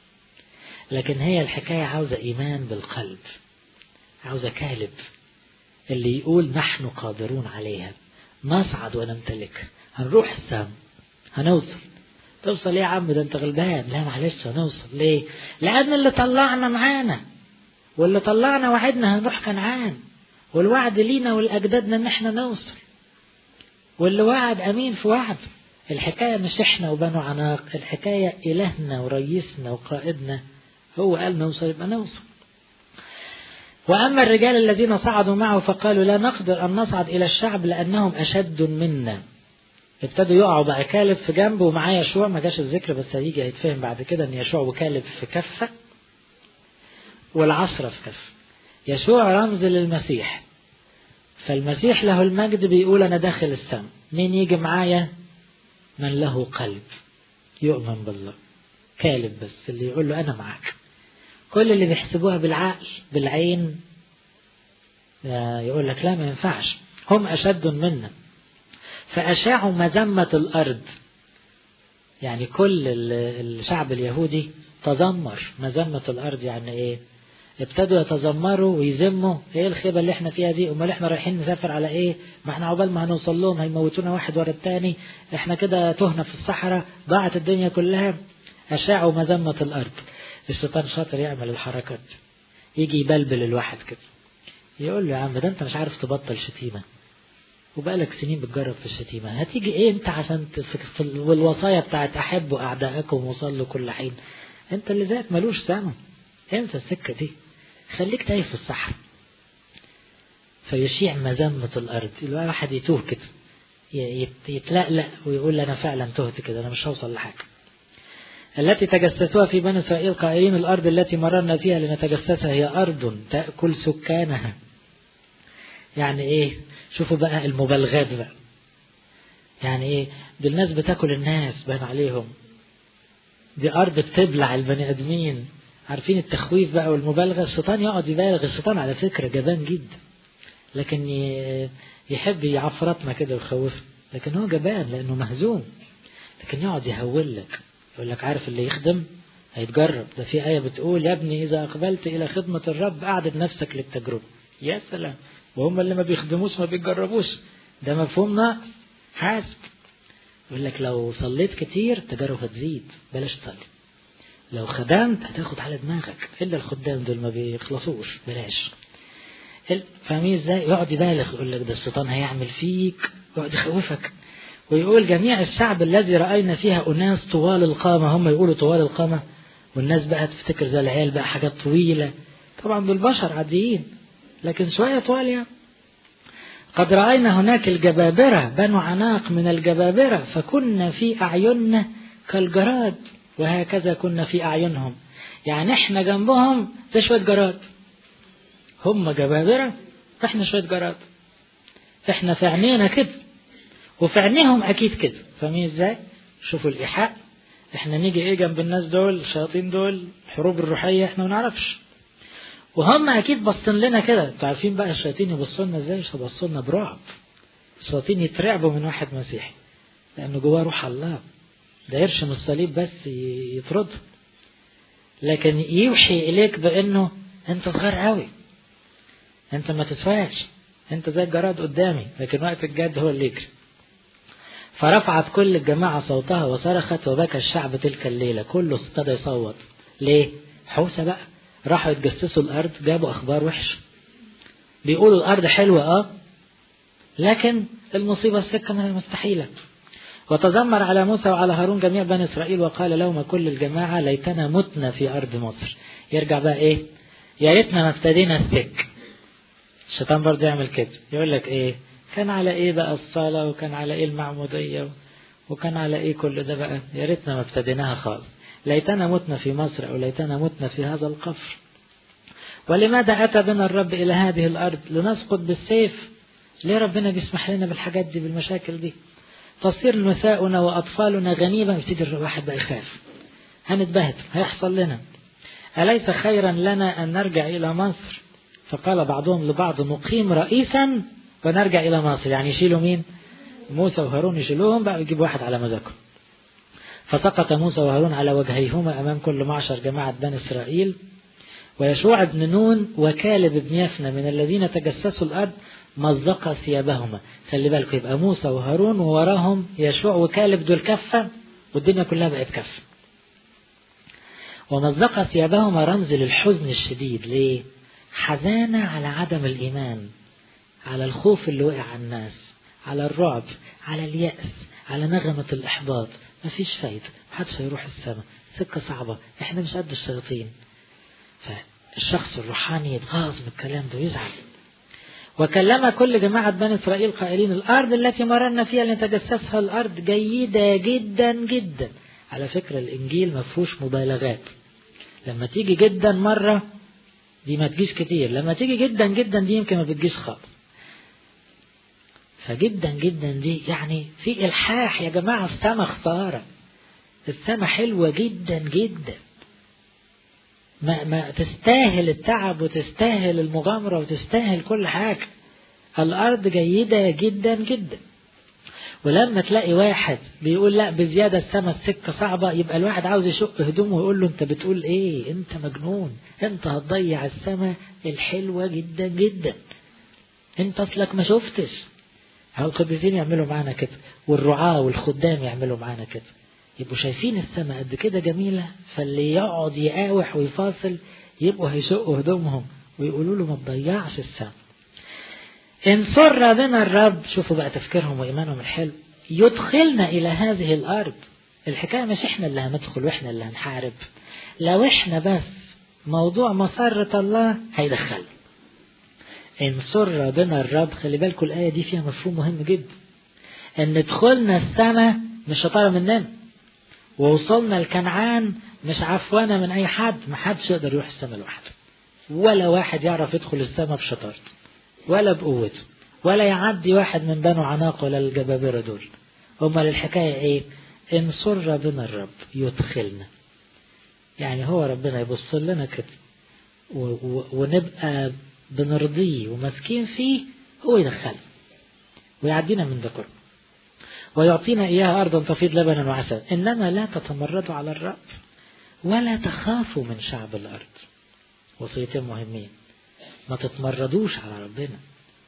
لكن هي الحكاية عاوزة ايمان بالقلب عاوزة كالب اللي يقول نحن قادرون عليها نصعد ونمتلك هنروح السام هنوصل توصل ايه يا عم ده انت غلبان لا معلش هنوصل ليه لان اللي طلعنا معانا واللي طلعنا وعدنا هنروح كنعان والوعد لينا ولأجدادنا ان احنا نوصل واللي وعد امين في وعد الحكاية مش احنا وبنو عناق الحكاية الهنا وريسنا وقائدنا هو قال نوصل يبقى نوصل وأما الرجال الذين صعدوا معه فقالوا لا نقدر أن نصعد إلى الشعب لأنهم أشد منا ابتدوا يقعوا بقى كالب في جنبه ومعاه يشوع ما جاش الذكر بس هيجي هيتفهم بعد كده ان يشوع وكالب في كفة والعشرة في كفة يشوع رمز للمسيح فالمسيح له المجد بيقول انا داخل السماء مين يجي معايا من له قلب يؤمن بالله كالب بس اللي يقول له انا معاك كل اللي بيحسبوها بالعقل بالعين يقول لك لا ما ينفعش هم اشد منا فأشاعوا مذمة الأرض يعني كل الشعب اليهودي تذمر مذمة الأرض يعني إيه ابتدوا يتذمروا ويذموا ايه الخيبة اللي احنا فيها دي امال احنا رايحين نسافر على ايه ما احنا عقبال ما هنوصل لهم هيموتونا واحد ورا التاني احنا كده تهنا في الصحراء ضاعت الدنيا كلها اشاعوا مذمة الارض الشيطان شاطر يعمل الحركات يجي يبلبل الواحد كده يقول له يا عم ده انت مش عارف تبطل شتيمه وبقالك سنين بتجرب في الشتيمة هتيجي ايه انت عشان في الوصايا بتاعت احبوا اعدائكم وصلوا كل حين انت اللي ذات ملوش سامة انسى السكة دي خليك تايه في الصحراء فيشيع مذمة الارض الواحد يتوه كده يتلقلق ويقول انا فعلا تهت كده انا مش هوصل لحاجة التي تجسسوها في بني اسرائيل قائلين الارض التي مررنا فيها لنتجسسها هي ارض تأكل سكانها يعني ايه شوفوا بقى المبالغات بقى يعني ايه دول الناس بتاكل الناس بان عليهم دي ارض بتبلع البني ادمين عارفين التخويف بقى والمبالغه الشيطان يقعد يبالغ الشيطان على فكره جبان جدا لكن يحب يعفرطنا كده ويخوفنا لكن هو جبان لانه مهزوم لكن يقعد يهول لك يقول لك عارف اللي يخدم هيتجرب ده في آية بتقول يا ابني إذا أقبلت إلى خدمة الرب أعدد نفسك للتجربة يا سلام وهم اللي ما بيخدموش ما بيتجربوش ده مفهوم ناقص حاسب يقول لك لو صليت كتير التجارب هتزيد بلاش تصلي لو خدمت هتاخد على دماغك الا الخدام دول ما بيخلصوش بلاش فاهمين ازاي يقعد يبالغ يقول لك ده الشيطان هيعمل فيك يقعد يخوفك ويقول جميع الشعب الذي رأينا فيها أناس طوال القامة هم يقولوا طوال القامة والناس بقى تفتكر زي العيال بقى حاجات طويلة طبعا دول بشر عاديين لكن شوية طوال يعني قد رأينا هناك الجبابرة بنو عناق من الجبابرة فكنا في أعيننا كالجراد وهكذا كنا في أعينهم يعني احنا جنبهم زي شوية جراد هم جبابرة احنا شوية جراد احنا في عينينا كده وفي عينيهم اكيد كده فاهمين ازاي شوفوا الايحاء احنا نيجي ايه جنب الناس دول الشياطين دول الحروب الروحية احنا ما نعرفش وهم اكيد باصين لنا كده انتوا عارفين بقى الشياطين يبصوا لنا ازاي مش هيبصوا لنا برعب الشياطين يترعبوا من واحد مسيحي لانه جواه روح الله ده يرشم الصليب بس يطرده لكن يوحي إليك بأنه أنت صغير قوي أنت ما تسواش أنت زي الجراد قدامي لكن وقت الجد هو اللي يجري فرفعت كل الجماعة صوتها وصرخت وبكى الشعب تلك الليلة كله ابتدى يصوت ليه؟ حوسة بقى راحوا يتجسسوا الأرض جابوا أخبار وحشة بيقولوا الأرض حلوة أه لكن المصيبة السكة من المستحيلة وتذمر على موسى وعلى هارون جميع بني إسرائيل وقال لهم كل الجماعة ليتنا متنا في أرض مصر يرجع بقى إيه يا ريتنا ما ابتدينا السك الشيطان برضه يعمل كده يقول لك إيه كان على إيه بقى الصلاة وكان على إيه المعمودية وكان على إيه كل ده بقى يا ريتنا ما ابتديناها خالص ليتنا متنا في مصر أو ليتنا متنا في هذا القفر ولماذا أتى بنا الرب إلى هذه الأرض لنسقط بالسيف ليه ربنا بيسمح لنا بالحاجات دي بالمشاكل دي تصير نساؤنا وأطفالنا غنيمة يبتدي الواحد بقى يخاف هنتبهدل هيحصل لنا أليس خيرا لنا أن نرجع إلى مصر فقال بعضهم لبعض نقيم رئيسا ونرجع إلى مصر يعني يشيلوا مين موسى وهارون يشيلوهم بقى يجيب واحد على مزاجهم فسقط موسى وهارون على وجهيهما أمام كل معشر جماعة بني إسرائيل ويشوع بن نون وكالب بن يفنى من الذين تجسسوا الأرض مزق ثيابهما خلي بالكم يبقى موسى وهارون ووراهم يشوع وكالب دول كفة والدنيا كلها بقت كفة ومزق ثيابهما رمز للحزن الشديد ليه حزانة على عدم الإيمان على الخوف اللي وقع على الناس على الرعب على اليأس على نغمة الإحباط مفيش فايدة محدش هيروح السماء سكة صعبة احنا مش قد الشياطين فالشخص الروحاني يتغاظ من الكلام ده ويزعل وكلم كل جماعة بني إسرائيل قائلين الأرض التي مررنا فيها لنتجسسها الأرض جيدة جدا جدا على فكرة الإنجيل ما فيهوش مبالغات لما تيجي جدا مرة دي ما تجيش كتير لما تيجي جدا جدا دي يمكن ما بتجيش خالص فجدا جدا دي يعني في إلحاح يا جماعة السما خسارة السما حلوة جدا جدا ما, ما تستاهل التعب وتستاهل المغامرة وتستاهل كل حاجة الأرض جيدة جدا جدا ولما تلاقي واحد بيقول لا بزيادة السما السكة صعبة يبقى الواحد عاوز يشق هدومه ويقول له انت بتقول ايه انت مجنون انت هتضيع السما الحلوة جدا جدا انت اصلك ما شفتش القديسين يعملوا معانا كده والرعاة والخدام يعملوا معانا كده يبقوا شايفين السماء قد كده جميلة فاللي يقعد يقاوح ويفاصل يبقوا هيشقوا هدومهم ويقولوا له ما تضيعش السماء إن سر بنا الرب شوفوا بقى تفكيرهم وإيمانهم الحلو يدخلنا إلى هذه الأرض الحكاية مش إحنا اللي هندخل وإحنا اللي هنحارب لو إحنا بس موضوع مسرة الله هيدخلنا إن سر بنا الرب خلي بالكم الآية دي فيها مفهوم مهم جدا إن دخولنا السماء مش شطارة مننا ووصلنا لكنعان مش عفوانة من أي حد ما حدش يقدر يروح السماء لوحده ولا واحد يعرف يدخل السماء بشطارته ولا بقوته ولا يعدي واحد من بنو عناق ولا الجبابرة دول امال الحكاية ايه ان سر بنا الرب يدخلنا يعني هو ربنا يبص لنا كده ونبقى بنرضيه وماسكين فيه هو يدخلنا ويعدينا من ده كله ويعطينا إياها أرضا تفيض لبنا وعسل إنما لا تتمردوا على الرب ولا تخافوا من شعب الأرض وصيتين مهمين ما تتمردوش على ربنا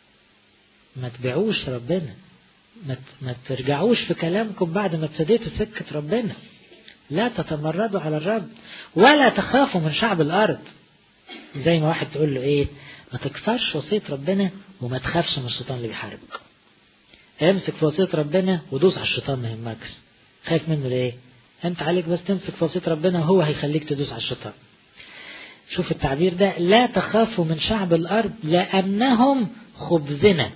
ما تبيعوش ربنا ما ترجعوش في كلامكم بعد ما ابتديتوا سكة ربنا لا تتمردوا على الرب ولا تخافوا من شعب الأرض زي ما واحد تقول له ايه ما تكسرش وصية ربنا وما تخافش من الشيطان اللي بيحاربك امسك في وصية ربنا ودوس على الشيطان ما يهمكش خايف منه ليه انت عليك بس تمسك في وصية ربنا وهو هيخليك تدوس على الشيطان شوف التعبير ده لا تخافوا من شعب الأرض لأنهم خبزنا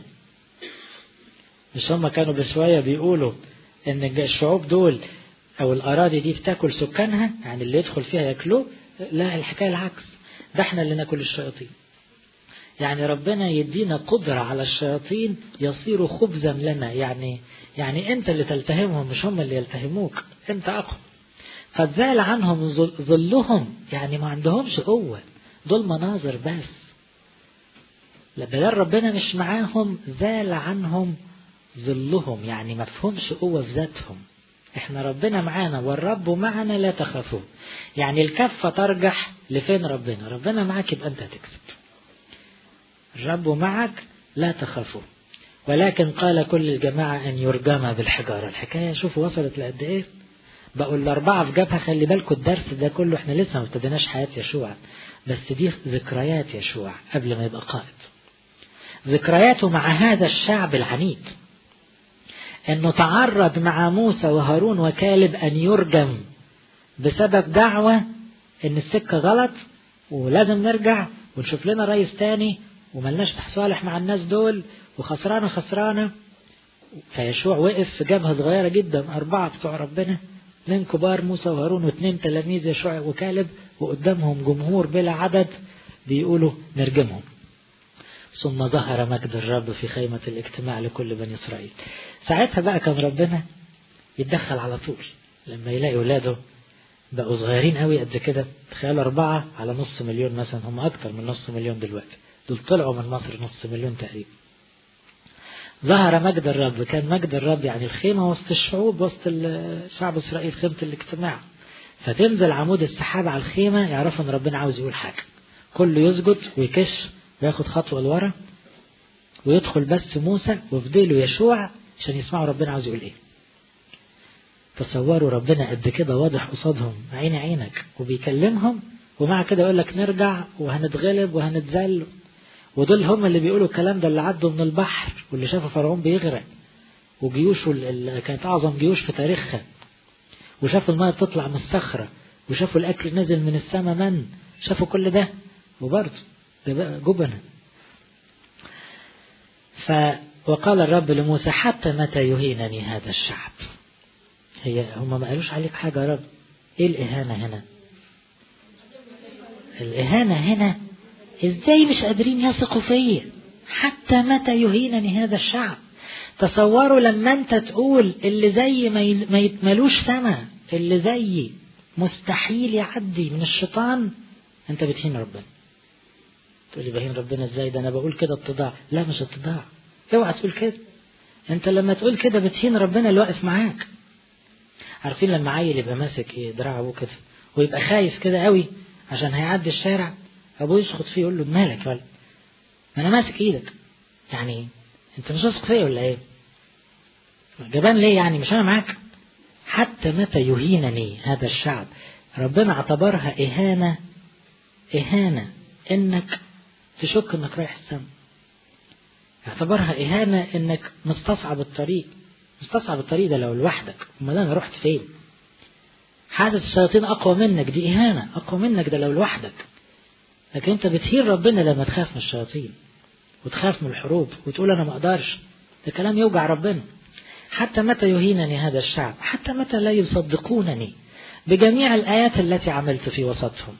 مش هم كانوا بشوية بيقولوا ان الشعوب دول او الأراضي دي بتاكل سكانها يعني اللي يدخل فيها ياكلوه لا الحكاية العكس ده احنا اللي ناكل الشياطين يعني ربنا يدينا قدرة على الشياطين يصيروا خبزا لنا يعني يعني انت اللي تلتهمهم مش هم اللي يلتهموك انت اقوى فزال عنهم ظلهم يعني ما عندهمش قوة دول مناظر بس بدل ربنا مش معاهم زال عنهم ظلهم يعني ما فهمش قوة في ذاتهم احنا ربنا معانا والرب معنا لا تخافون يعني الكفة ترجح لفين ربنا ربنا معك يبقى انت هتكسب الرب معك لا تخافون ولكن قال كل الجماعة أن يرجم بالحجارة الحكاية شوفوا وصلت لقد إيه بقول الأربعة في جبهة خلي بالكم الدرس ده كله احنا لسه ما ابتديناش حياة يشوع بس دي ذكريات يشوع قبل ما يبقى قائد ذكرياته مع هذا الشعب العنيد انه تعرض مع موسى وهارون وكالب ان يرجم بسبب دعوة ان السكة غلط ولازم نرجع ونشوف لنا رئيس تاني وملناش صالح مع الناس دول وخسرانة خسرانة فيشوع وقف في جبهة صغيرة جدا أربعة بتوع ربنا اثنين كبار موسى وهارون واثنين تلاميذ يشوع وكالب وقدامهم جمهور بلا عدد بيقولوا نرجمهم ثم ظهر مجد الرب في خيمة الاجتماع لكل بني إسرائيل ساعتها بقى كان ربنا يتدخل على طول لما يلاقي ولاده بقوا صغيرين قوي قد كده تخيل أربعة على نص مليون مثلا هم أكتر من نص مليون دلوقتي دول طلعوا من مصر نص مليون تقريبا ظهر مجد الرب كان مجد الرب يعني الخيمة وسط الشعوب وسط شعب إسرائيل خيمة الاجتماع فتنزل عمود السحاب على الخيمة يعرفوا ان ربنا عاوز يقول حاجة كله يسجد ويكش وياخد خطوة لورا ويدخل بس موسى وفضيله يشوع عشان يسمعوا ربنا عاوز يقول ايه تصوروا ربنا قد كده واضح قصادهم عين عينك وبيكلمهم ومع كده يقول لك نرجع وهنتغلب وهنتذل ودول هم اللي بيقولوا الكلام ده اللي عدوا من البحر واللي شافوا فرعون بيغرق وجيوشه اللي كانت أعظم جيوش في تاريخها وشافوا الماء تطلع من الصخرة وشافوا الأكل نزل من السماء من شافوا كل ده وبرضه ده بقى جبنة ف وقال الرب لموسى حتى متى يهينني هذا الشعب هي هم ما قالوش عليك حاجة يا رب ايه الإهانة هنا الإهانة هنا ازاي مش قادرين يثقوا فيا حتى متى يهينني هذا الشعب تصوروا لما انت تقول اللي زي ما يتملوش سما اللي زي مستحيل يعدي من الشيطان انت بتهين ربنا تقول لي بهين ربنا ازاي ده انا بقول كده اتضاع لا مش اتضاع اوعى تقول كده انت لما تقول كده بتهين ربنا اللي واقف معاك عارفين لما عيل يبقى ماسك ايه دراع ابوه كده ويبقى خايف كده قوي عشان هيعدي الشارع ابوه يسخط فيه يقول له مالك ولا ما انا ماسك ايدك يعني انت مش واثق فيا ولا ايه جبان ليه يعني مش انا معاك حتى متى يهينني هذا الشعب ربنا اعتبرها اهانة اهانة انك تشك انك رايح السما اعتبرها اهانة انك مستصعب الطريق مستصعب الطريق ده لو لوحدك امال انا رحت فين حاسس الشياطين اقوى منك دي اهانة اقوى منك ده لو لوحدك لكن انت بتهين ربنا لما تخاف من الشياطين وتخاف من الحروب وتقول انا ما اقدرش ده كلام يوجع ربنا حتى متى يهينني هذا الشعب حتى متى لا يصدقونني بجميع الآيات التي عملت في وسطهم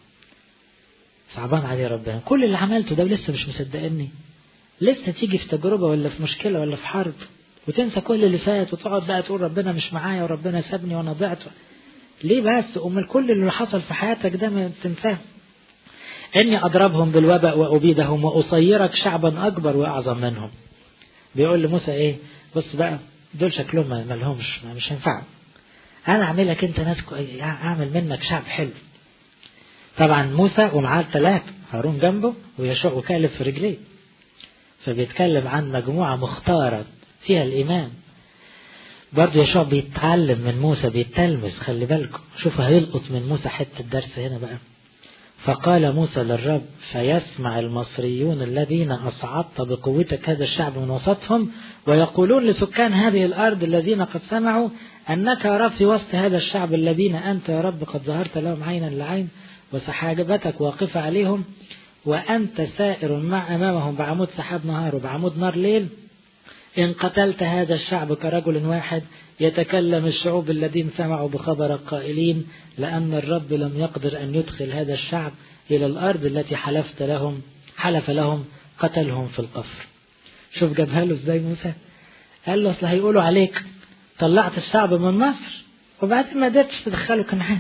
صعبان عليه ربنا كل اللي عملته ده لسه مش مصدقني لسه تيجي في تجربة ولا في مشكلة ولا في حرب وتنسى كل اللي فات وتقعد بقى تقول ربنا مش معايا وربنا سابني وانا ضعت ليه بس امال كل اللي حصل في حياتك ده ما تنساه اني اضربهم بالوباء وابيدهم واصيرك شعبا اكبر واعظم منهم بيقول لموسى ايه بص بقى دول شكلهم ما لهمش مش هينفعوا انا اعملك انت ناس اعمل منك شعب حلو طبعا موسى ومعاه الثلاث هارون جنبه ويشوع وكالب في رجليه فبيتكلم عن مجموعة مختارة فيها الإيمان برضه يشوع بيتعلم من موسى بيتلمس خلي بالكم شوفوا هيلقط من موسى حتة درس هنا بقى فقال موسى للرب فيسمع المصريون الذين أصعدت بقوتك هذا الشعب من وسطهم ويقولون لسكان هذه الأرض الذين قد سمعوا أنك يا رب في وسط هذا الشعب الذين أنت يا رب قد ظهرت لهم عينا لعين وسحاجبتك واقفة عليهم وأنت سائر مع أمامهم بعمود سحاب نهار وبعمود نار ليل إن قتلت هذا الشعب كرجل واحد يتكلم الشعوب الذين سمعوا بخبرك قائلين لأن الرب لم يقدر أن يدخل هذا الشعب إلى الأرض التي حلفت لهم حلف لهم قتلهم في القفر شوف جابها له ازاي موسى قال له اصل هيقولوا عليك طلعت الشعب من مصر وبعدين ما قدرتش تدخله كنعان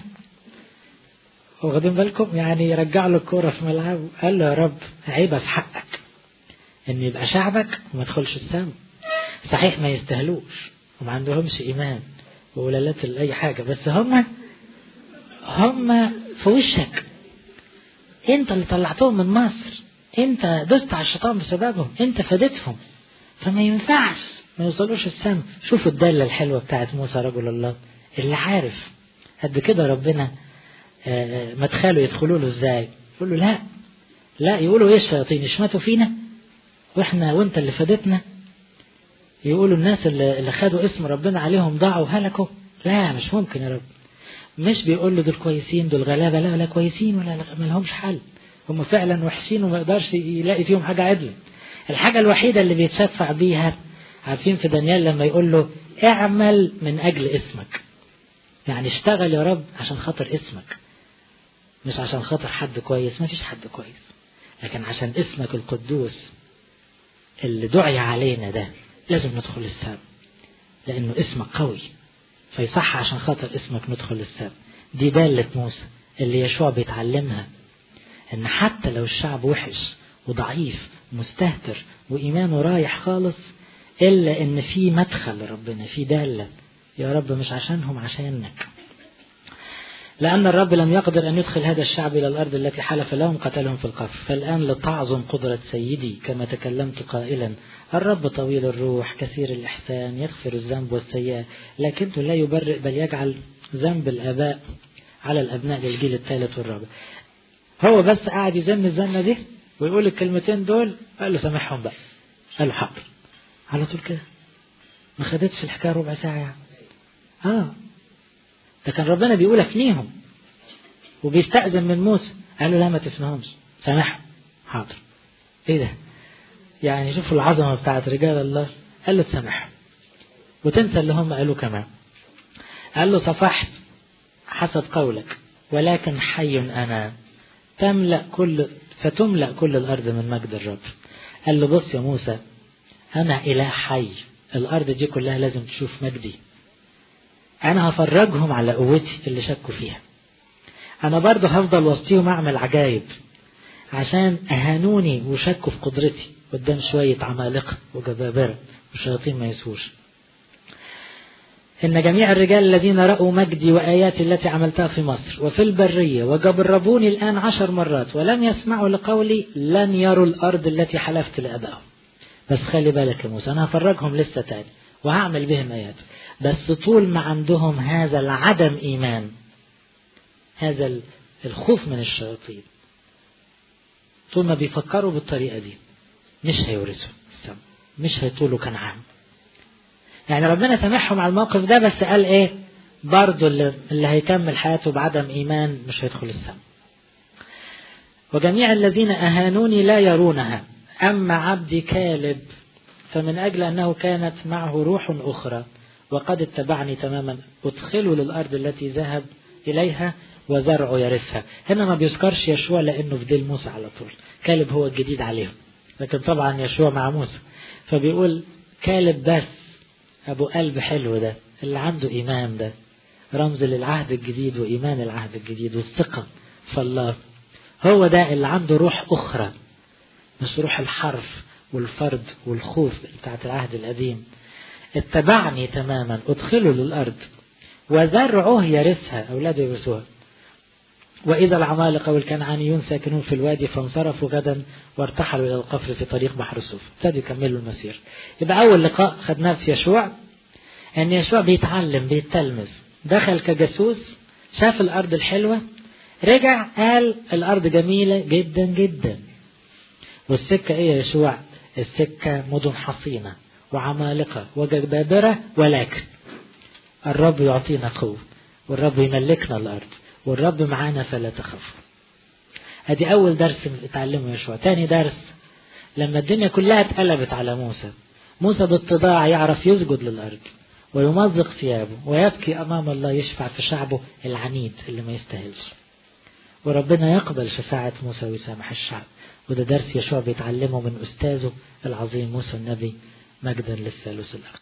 واخدين بالكم يعني يرجع له الكوره في ملعبه قال له يا رب عيبه في حقك ان يبقى شعبك وما يدخلش السما صحيح ما يستاهلوش وما عندهمش ايمان وولالات اي حاجة بس هم هم في وشك انت اللي طلعتهم من مصر انت دست على الشيطان بسببهم انت فديتهم فما ينفعش ما يوصلوش السما شوفوا الدالة الحلوة بتاعت موسى رجل الله اللي عارف قد كده ربنا مدخله يدخلوا له ازاي يقول له لا لا يقولوا ايه الشياطين يشمتوا فينا واحنا وانت اللي فادتنا يقولوا الناس اللي, اللي خدوا اسم ربنا عليهم ضاعوا هلكوا لا مش ممكن يا رب مش بيقول له دول كويسين دول غلابه لا لا كويسين ولا ما لهمش حل هم فعلا وحشين وما يقدرش يلاقي فيهم حاجه عدله الحاجه الوحيده اللي بيتشفع بيها عارفين في دانيال لما يقول له اعمل من اجل اسمك يعني اشتغل يا رب عشان خاطر اسمك مش عشان خاطر حد كويس ما فيش حد كويس لكن عشان اسمك القدوس اللي دعي علينا ده لازم ندخل السام لانه اسمك قوي فيصح عشان خاطر اسمك ندخل السام دي دالة موسى اللي يشوع بيتعلمها ان حتى لو الشعب وحش وضعيف مستهتر وايمانه رايح خالص الا ان في مدخل لربنا في دالة يا رب مش عشانهم عشانك لأن الرب لم يقدر أن يدخل هذا الشعب إلى الأرض التي حلف لهم قتلهم في القفر فالآن لتعظم قدرة سيدي كما تكلمت قائلا الرب طويل الروح كثير الإحسان يغفر الذنب والسيئة لكنه لا يبرئ بل يجعل ذنب الآباء على الأبناء للجيل الثالث والرابع هو بس قاعد يزن الزنة دي ويقول الكلمتين دول قال له سامحهم بقى قال له حاضر على طول كده ما خدتش الحكاية ربع ساعة يعني اه ده كان ربنا بيقول افنيهم وبيستأذن من موسى قال له لا ما تفنهمش سامحهم حاضر ايه ده يعني شوفوا العظمة بتاعت رجال الله قال له تسامحهم وتنسى اللي هم قالوا كمان قال له صفحت حسب قولك ولكن حي أنا تملأ كل فتملأ كل الأرض من مجد الرب قال له بص يا موسى أنا إله حي الأرض دي كلها لازم تشوف مجدي أنا هفرجهم على قوتي اللي شكوا فيها أنا برضه هفضل وسطيهم أعمل عجايب عشان أهانوني وشكوا في قدرتي قدام شوية عمالقة وجبابرة وشياطين ما يسوش إن جميع الرجال الذين رأوا مجدي وآياتي التي عملتها في مصر وفي البرية وجبربوني الآن عشر مرات ولم يسمعوا لقولي لن يروا الأرض التي حلفت لأبائهم بس خلي بالك يا موسى أنا هفرجهم لسه تاني وهعمل بهم آيات بس طول ما عندهم هذا العدم إيمان هذا الخوف من الشياطين طول ما بيفكروا بالطريقة دي مش هيورثوا السم مش هيطولوا كنعان يعني ربنا سامحهم على الموقف ده بس قال ايه برضه اللي, اللي هيكمل حياته بعدم ايمان مش هيدخل السم وجميع الذين اهانوني لا يرونها اما عبدي كالب فمن اجل انه كانت معه روح اخرى وقد اتبعني تماما ادخله للارض التي ذهب اليها وزرعه يرثها هنا ما بيذكرش يشوع لانه في ديل موسى على طول كالب هو الجديد عليهم لكن طبعا يشوع مع موسى فبيقول كالب بس ابو قلب حلو ده اللي عنده ايمان ده رمز للعهد الجديد وايمان العهد الجديد والثقه في الله هو ده اللي عنده روح اخرى مش روح الحرف والفرد والخوف بتاعت العهد القديم اتبعني تماما ادخله للارض وزرعه يرثها اولاده يرثوها وإذا العمالقة والكنعانيون ساكنون في الوادي فانصرفوا غدا وارتحلوا إلى القفر في طريق بحر الصوف ابتدوا يكملوا المسير يبقى أول لقاء خدناه في يشوع أن يشوع بيتعلم بيتلمذ دخل كجاسوس شاف الأرض الحلوة رجع قال الأرض جميلة جدا جدا والسكة إيه يا يشوع السكة مدن حصينة وعمالقة وجبابرة ولكن الرب يعطينا قوة والرب يملكنا الأرض والرب معانا فلا تخافوا ادي اول درس اتعلمه يشوع تاني درس لما الدنيا كلها اتقلبت على موسى موسى باتضاع يعرف يسجد للارض ويمزق ثيابه ويبكي امام الله يشفع في شعبه العنيد اللي ما يستاهلش وربنا يقبل شفاعة موسى ويسامح الشعب وده درس يشوع بيتعلمه من أستاذه العظيم موسى النبي مجدا للثالوث الأخر